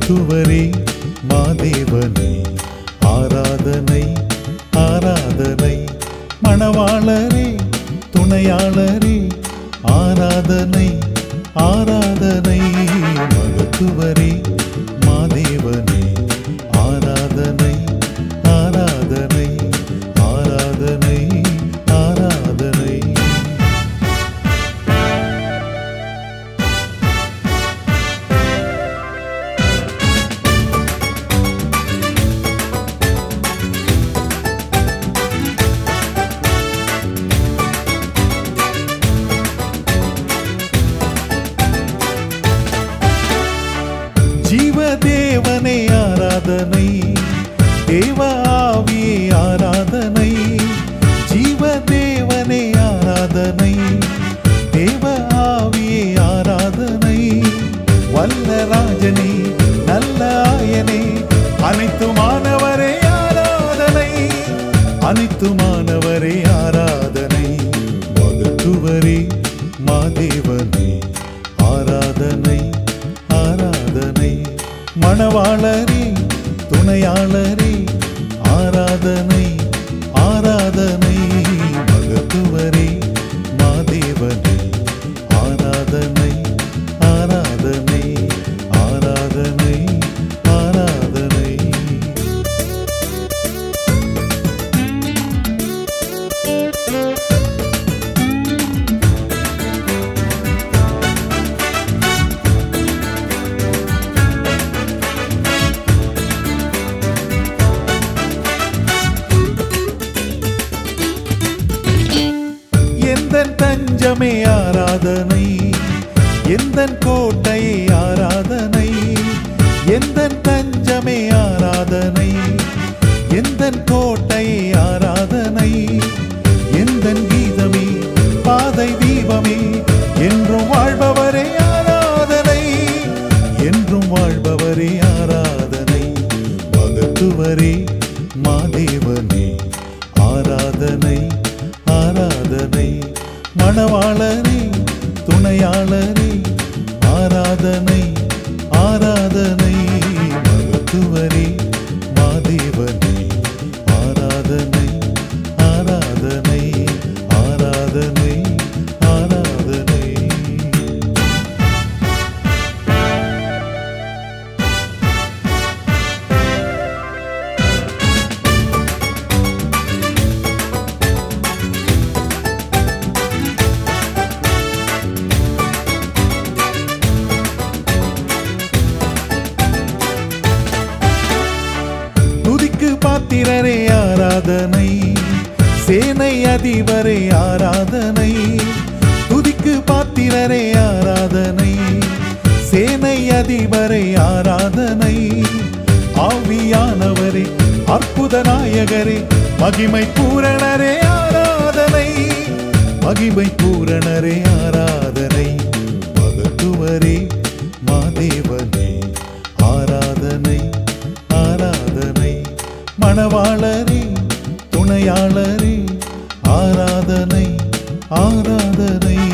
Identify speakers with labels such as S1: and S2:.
S1: மருத்துவரே மாதேவனே ஆராதனை ஆராதனை மணவாளரே துணையாளரே ஆராதனை ஆராதனை மருத்துவரே மாதேவனே ஆராதனை ஆராதனை ஆராதனை ஆராதனை ஜீவதேவனே ஆராதனை தேவ ஆவியே ஆராதனை ஜீவதேவனே ஆராதனை தேவ ஆவியே ஆராதனை வல்ல ராஜனே நல்ல ஆயனே அனைத்து மாணவரே ஆராதனை அனைத்து மாணவரே ஆராதனை மகத்துவரே மாதேவனே ஆராதனை ஆராதனை மணவாளரே துணையாளரே ஆராதனை ஆராதனை மகத்துவரே மாதேவனே ஆராதனை ஆராதனை ஆராதனை ஆராதனை எந்த தஞ்சமே ஆராதனை எந்த கோட்டையே ஆராதனை எந்த தஞ்சமே ஆராதனை எந்த கோட்டையே ஆராதனை எந்த கீதமே பாதை தீபமே என்றும் வாழ்பவரே ஆராதனை என்றும் வாழ்பவரே ஆராதனை மகத்துவரே மாதேவனே ஆராதனை ஆராதனை மணவாளரே துணையாளரே ஆராதனை ஆராதனை மகத்துவரே மாதேவனே ஆராதனை ஆராதனை ஆராதனை ஆராதனை துதிக்கு பாத்திரரே ஆராதனை சேனை அதிபரே ஆராதனை துதிக்கு பாத்திரரே ஆராதனை சேனை அதிபரே ஆராதனை ஆவியானவரே அற்புத நாயகரே மகிமை பூரணரே ஆராதனை மகிமை பூரணரே ஆராதனை மகத்துவரே மாதேவனே ஆராதனை ஆராதனை மணவாளரே துணையாளரே ஆராதனை ஆராதனை